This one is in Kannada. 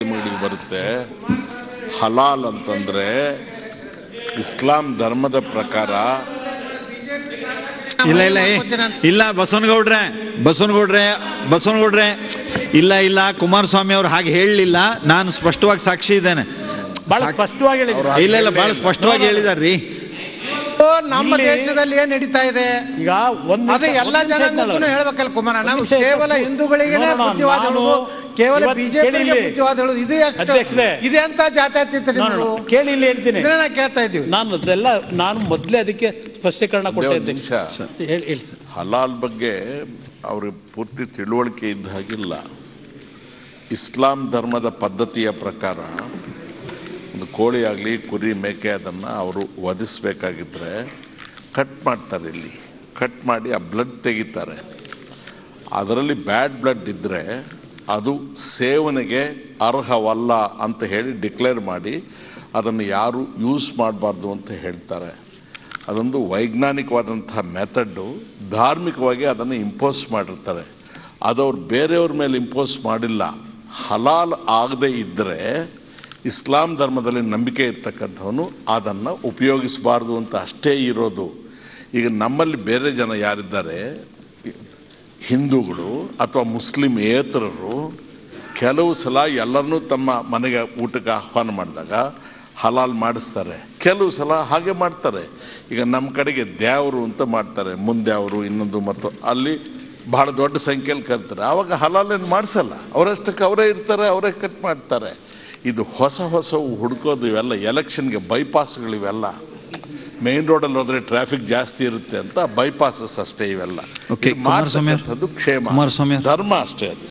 ನಿಮಗೆ ಬರುತ್ತೆ ಹಲಾಲ್ ಅಂತಂದ್ರೆ ಇಸ್ಲಾಂ ಧರ್ಮದ ಪ್ರಕಾರ ಇಲ್ಲ ಇಲ್ಲ ಏ, ಇಲ್ಲ ಬಸವನಗೌಡ್ರೆ ಬಸವನಗೌಡ್ರೆ ಬಸವನಗೌಡ್ರೆ ಇಲ್ಲ ಇಲ್ಲ ಕುಮಾರಸ್ವಾಮಿ ಅವ್ರು ಹಾಗೆ ಹೇಳಲಿಲ್ಲ ನಾನು ಸ್ಪಷ್ಟವಾಗಿ ಸಾಕ್ಷಿ ಇದ್ದೇನೆ ಬಹಳ ಸ್ಪಷ್ಟವಾಗಿ ಹೇಳಿದ್ರು ಇಲ್ಲ ಇಲ್ಲ ಬಹಳ ಸ್ಪಷ್ಟವಾಗಿ ಹೇಳಿದಾರ್ರಿ ನಮ್ಮ ಇಲ್ಲಿ- ದೇಶದಲ್ಲಿ ಏನ್ ನಡೀತಾ ಇದೆ ಈಗ ಒಂದ್ ಅದು ನಿಮಿಷ- ಎಲ್ಲಾ ಒಂದ್ ನಿಮಿಷ ಜನಾಂಗಕ್ಕೂ ಇದ್ನಲ್ಲ. ಹೇಳ್ಬೇಕಲ್ಲ ಕುಮಾರ ನಾವು ಒಂದ್ ನಿಮಿಷ ಕೇವಲ ಇತ್ತು. ಹಿಂದೂಗಳಿಗೆ ನೋಡೋಣ, ಬುದ್ಧಿವಾದ ನಾನು ಹೇಳುದು ಕೇವಲ ಇವತ್ತು ಬಿಜೆಪಿಗೆ ಕೇಳಿ ಇಲ್ಲಿ. ಬುದ್ಧಿವಾದ ಹೇಳುದು ಇದು ಎಷ್ಟು ಅಧ್ಯಕ್ಷರೇ. ಇದೆ ಅಂತ ಜಾತ್ಯತೀತ ನಾನು ನಿಮ್ದು ಕೇಳಿ ಇಲ್ಲಿ ಹೇಳ್ತೀನಿ ಇದನ್ನ ನಾವು ಕೇಳ್ತಾ ಇದ್ದೀವಿ ನಾನು ಅದೆಲ್ಲ ನಾನು ಮೊದಲೇ ಅದಕ್ಕೆ ಸ್ಪಷ್ಟೀಕರಣ ಕೊಟ್ಟೆ ಒಂದೇ ಒಂದು ಅಧ್ಯಕ್ಷ. ನಿಮಿಷ. ಹೇಳಿ ಹೇಳಿ ಸರ್ ಹಲಾಲ್ ಬಗ್ಗೆ ಅವ್ರಿಗೆ ಪೂರ್ತಿ ತಿಳುವಳಿಕೆ ಇದ್ದ ಹಾಗಿಲ್ಲ ಇಸ್ಲಾಂ ಧರ್ಮದ ಪದ್ಧತಿಯ ಪ್ರಕಾರ ಒಂದು ಕೋಳಿ ಆಗಲಿ ಕುರಿ ಮೇಕೆ ಅದನ್ನು ಅವರು ವಧಿಸ್ಬೇಕಾಗಿದ್ರೆ ಕಟ್ ಮಾಡ್ತಾರೆ ಇಲ್ಲಿ ಕಟ್ ಮಾಡಿ ಆ ಬ್ಲಡ್ ತೆಗಿತಾರೆ ಅದರಲ್ಲಿ ಬ್ಯಾಡ್ ಬ್ಲಡ್ ಇದ್ದರೆ ಅದು ಸೇವನೆಗೆ ಅರ್ಹವಲ್ಲ ಅಂತ ಹೇಳಿ ಡಿಕ್ಲೇರ್ ಮಾಡಿ ಅದನ್ನು ಯಾರು ಯೂಸ್ ಮಾಡಬಾರ್ದು ಅಂತ ಹೇಳ್ತಾರೆ ಅದೊಂದು ವೈಜ್ಞಾನಿಕವಾದಂಥ ಮೆಥಡ್ಡು ಧಾರ್ಮಿಕವಾಗಿ ಅದನ್ನು ಇಂಪೋಸ್ ಮಾಡಿರ್ತಾರೆ ಅದು ಅವ್ರು ಬೇರೆಯವ್ರ ಮೇಲೆ ಇಂಪೋಸ್ ಮಾಡಿಲ್ಲ ಹಲಾಲ್ ಆಗದೇ ಇದ್ದರೆ ಇಸ್ಲಾಂ ಧರ್ಮದಲ್ಲಿ ನಂಬಿಕೆ ಇರ್ತಕ್ಕಂಥವನು ಅದನ್ನು ಉಪಯೋಗಿಸಬಾರ್ದು ಅಂತ ಅಷ್ಟೇ ಇರೋದು ಈಗ ನಮ್ಮಲ್ಲಿ ಬೇರೆ ಜನ ಯಾರಿದ್ದಾರೆ ಹಿಂದೂಗಳು ಅಥವಾ ಮುಸ್ಲಿಂ ಏತರರು ಕೆಲವು ಸಲ ಎಲ್ಲರನ್ನೂ ತಮ್ಮ ಮನೆಗೆ ಊಟಕ್ಕೆ ಆಹ್ವಾನ ಮಾಡಿದಾಗ ಹಲಾಲ್ ಮಾಡಿಸ್ತಾರೆ ಕೆಲವು ಸಲ ಹಾಗೆ ಮಾಡ್ತಾರೆ ಈಗ ನಮ್ಮ ಕಡೆಗೆ ದ್ಯಾವರು ಅಂತ ಮಾಡ್ತಾರೆ ಮುಂದ್ಯಾವರು ಇನ್ನೊಂದು ಮತ್ತು ಅಲ್ಲಿ ಬಹಳ ದೊಡ್ಡ ಸಂಖ್ಯೆಯಲ್ಲಿ ಕರ್ತಾರೆ ಆವಾಗ ಹಲಾಲೇನು ಮಾಡಿಸಲ್ಲ ಅವರಷ್ಟಕ್ಕೆ ಅವರೇ ಇರ್ತಾರೆ ಅವರೇ ಕಟ್ ಮಾಡ್ತಾರೆ ಇದು ಹೊಸ ಹೊಸವು ಹುಡ್ಕೋದು ಇವೆಲ್ಲ ಎಲೆಕ್ಷನ್ಗೆ ಬೈಪಾಸ್ಗಳಿವೆಲ್ಲ ಮೇನ್ ರೋಡಲ್ಲಿ ಹೋದ್ರೆ ಟ್ರಾಫಿಕ್ ಜಾಸ್ತಿ ಇರುತ್ತೆ ಅಂತ ಬೈಪಾಸಸ್ ಅಷ್ಟೇ ಇವೆಲ್ಲ Okay, ಇದು ಕುಮಾರಸ್ವಾಮಿ ಅವ್ರು- ಮಾಡ್ತಕ್ಕಂಥದ್ದು ಕ್ಷೇಮ ಕುಮಾರಸ್ವಾಮಿ ಅವ್ರು- ಧರ್ಮ ಅಷ್ಟೇ ಅದು